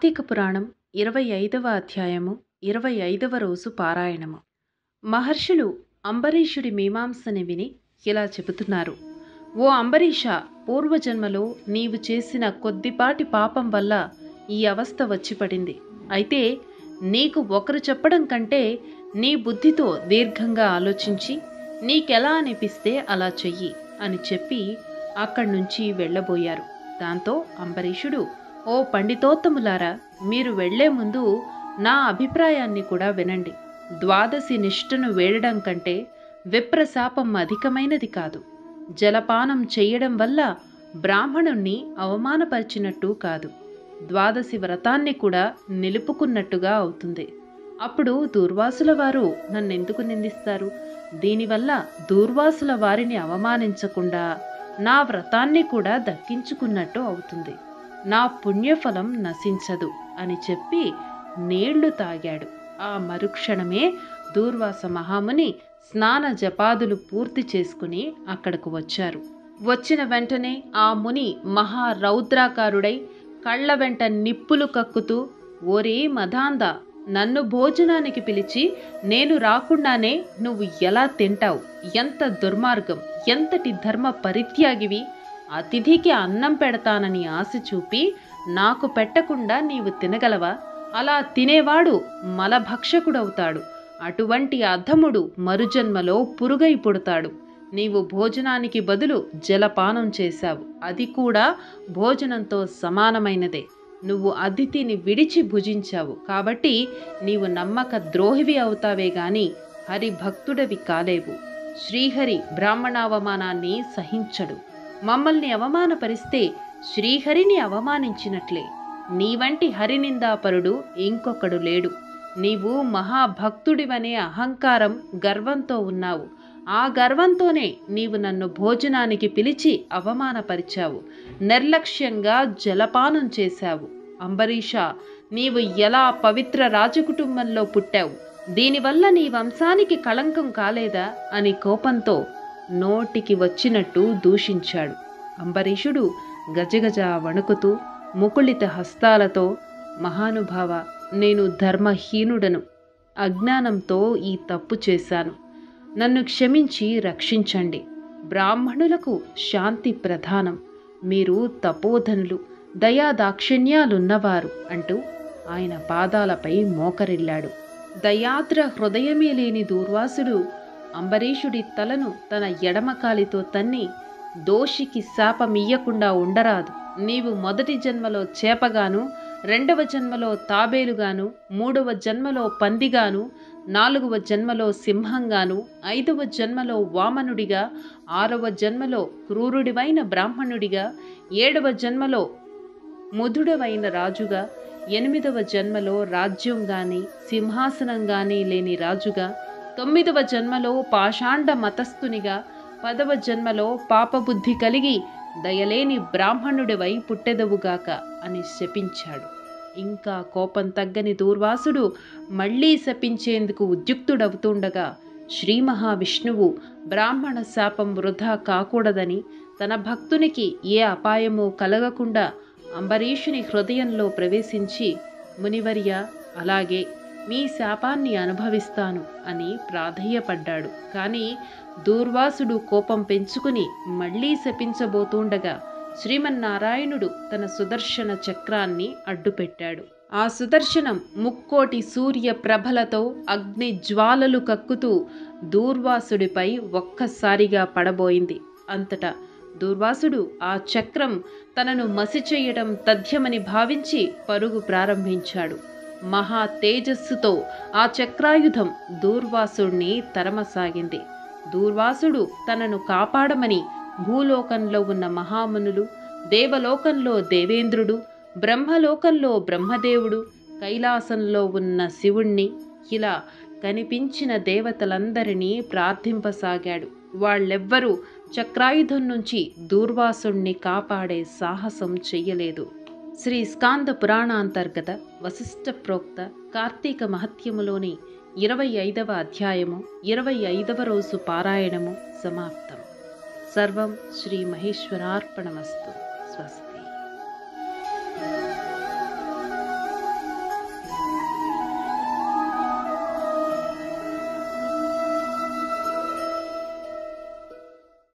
కార్తీక పురాణం ఇరవై ఐదవ అధ్యాయము ఇరవై ఐదవ రోజు పారాయణము మహర్షులు అంబరీషుడి మీమాంసని విని ఇలా చెబుతున్నారు ఓ అంబరీష పూర్వజన్మలో నీవు చేసిన కొద్దిపాటి పాపం వల్ల ఈ అవస్థ వచ్చి పడింది అయితే నీకు ఒకరు చెప్పడం కంటే నీ బుద్ధితో దీర్ఘంగా ఆలోచించి నీకెలా అనిపిస్తే అలా చెయ్యి అని చెప్పి అక్కడి నుంచి వెళ్ళబోయారు దాంతో అంబరీషుడు ఓ పండితోత్తములారా మీరు వెళ్లే ముందు నా అభిప్రాయాన్ని కూడా వినండి ద్వాదశి నిష్ఠను వేడడం కంటే విప్రశాపం అధికమైనది కాదు జలపానం చెయ్యడం వల్ల బ్రాహ్మణుణ్ణి అవమానపరిచినట్టు కాదు ద్వాదశి వ్రతాన్ని కూడా నిలుపుకున్నట్టుగా అవుతుంది అప్పుడు దూర్వాసుల వారు నన్నెందుకు నిందిస్తారు దీనివల్ల దూర్వాసుల వారిని అవమానించకుండా నా వ్రతాన్ని కూడా దక్కించుకున్నట్టు అవుతుంది నా పుణ్యఫలం నశించదు అని చెప్పి నీళ్లు తాగాడు ఆ మరుక్షణమే దూర్వాస మహాముని స్నాన జపాదులు పూర్తి చేసుకుని అక్కడకు వచ్చారు వచ్చిన వెంటనే ఆ ముని మహా రౌద్రాకారుడై కళ్ళ వెంట నిప్పులు కక్కుతూ ఓరే మదాంద నన్ను భోజనానికి పిలిచి నేను రాకుండానే నువ్వు ఎలా తింటావు ఎంత దుర్మార్గం ఎంతటి ధర్మ పరిత్యాగివి అతిథికి అన్నం పెడతానని ఆశ చూపి నాకు పెట్టకుండా నీవు తినగలవా అలా తినేవాడు మలభక్షకుడవుతాడు అటువంటి అధముడు మరుజన్మలో పురుగై పుడతాడు నీవు భోజనానికి బదులు జలపానం చేశావు అది కూడా భోజనంతో సమానమైనదే నువ్వు అతిథిని విడిచి భుజించావు కాబట్టి నీవు నమ్మక ద్రోహివి అవుతావే గాని హరి భక్తుడవి కాలేవు శ్రీహరి బ్రాహ్మణావమానాన్ని సహించడు మమ్మల్ని అవమానపరిస్తే శ్రీహరిని అవమానించినట్లే నీ వంటి హరినిందాపరుడు ఇంకొకడు లేడు నీవు మహాభక్తుడివనే అహంకారం గర్వంతో ఉన్నావు ఆ గర్వంతోనే నీవు నన్ను భోజనానికి పిలిచి అవమానపరిచావు నిర్లక్ష్యంగా జలపానం చేశావు అంబరీష నీవు ఎలా పవిత్ర రాజకుటుంబంలో పుట్టావు దీనివల్ల నీ వంశానికి కళంకం కాలేదా అని కోపంతో నోటికి వచ్చినట్టు దూషించాడు అంబరీషుడు గజగజ వణుకుతూ ముకుళిత హస్తాలతో మహానుభావ నేను ధర్మహీనుడను అజ్ఞానంతో ఈ తప్పు చేశాను నన్ను క్షమించి రక్షించండి బ్రాహ్మణులకు శాంతి ప్రధానం మీరు తపోధనులు దయాదాక్షిణ్యాలున్నవారు అంటూ ఆయన పాదాలపై మోకరిల్లాడు దయాద్ర హృదయమే లేని దూర్వాసుడు అంబరీషుడి తలను తన ఎడమకాలితో తన్ని దోషికి శాపమియ్యకుండా ఉండరాదు నీవు మొదటి జన్మలో చేపగాను రెండవ జన్మలో తాబేలుగాను మూడవ జన్మలో పందిగాను నాలుగవ జన్మలో సింహంగాను ఐదవ జన్మలో వామనుడిగా ఆరవ జన్మలో క్రూరుడివైన బ్రాహ్మణుడిగా ఏడవ జన్మలో ముదుడవైన రాజుగా ఎనిమిదవ జన్మలో రాజ్యం గాని సింహాసనం గాని లేని రాజుగా తొమ్మిదవ జన్మలో పాషాండ మతస్థునిగా పదవ జన్మలో పాపబుద్ధి కలిగి దయలేని బ్రాహ్మణుడివై పుట్టెదవుగాక అని శపించాడు ఇంకా కోపం తగ్గని దూర్వాసుడు మళ్లీ శపించేందుకు ఉద్యుక్తుడవుతుండగా శ్రీ మహావిష్ణువు బ్రాహ్మణ శాపం వృధా కాకూడదని తన భక్తునికి ఏ అపాయమూ కలగకుండా అంబరీషుని హృదయంలో ప్రవేశించి మునివర్య అలాగే మీ శాపాన్ని అనుభవిస్తాను అని ప్రాధేయపడ్డాడు కానీ దూర్వాసుడు కోపం పెంచుకుని మళ్లీ శపించబోతుండగా శ్రీమన్నారాయణుడు తన సుదర్శన చక్రాన్ని అడ్డుపెట్టాడు ఆ సుదర్శనం ముక్కోటి సూర్య ప్రభలతో అగ్ని జ్వాలలు కక్కుతూ దూర్వాసుడిపై ఒక్కసారిగా పడబోయింది అంతటా దూర్వాసుడు ఆ చక్రం తనను మసి చేయడం తథ్యమని భావించి పరుగు ప్రారంభించాడు మహా తేజస్సుతో ఆ చక్రాయుధం దూర్వాసుడిని తరమసాగింది దూర్వాసుడు తనను కాపాడమని భూలోకంలో ఉన్న మహామునులు దేవలోకంలో దేవేంద్రుడు బ్రహ్మలోకంలో బ్రహ్మదేవుడు కైలాసంలో ఉన్న శివుణ్ణి ఇలా కనిపించిన దేవతలందరినీ ప్రార్థింపసాగాడు వాళ్ళెవ్వరూ చక్రాయుధం నుంచి దూర్వాసుణ్ణి కాపాడే సాహసం చెయ్యలేదు శ్రీ స్కాంద పురాణాంతర్గత వశిష్ఠ ప్రోక్త కార్తీక మహత్యములోని ఇరవై ఐదవ అధ్యాయము ఇరవై ఐదవ రోజు పారాయణము సమాప్తం సర్వం శ్రీ మహేశ్వరార్పణమస్తు స్వస్తి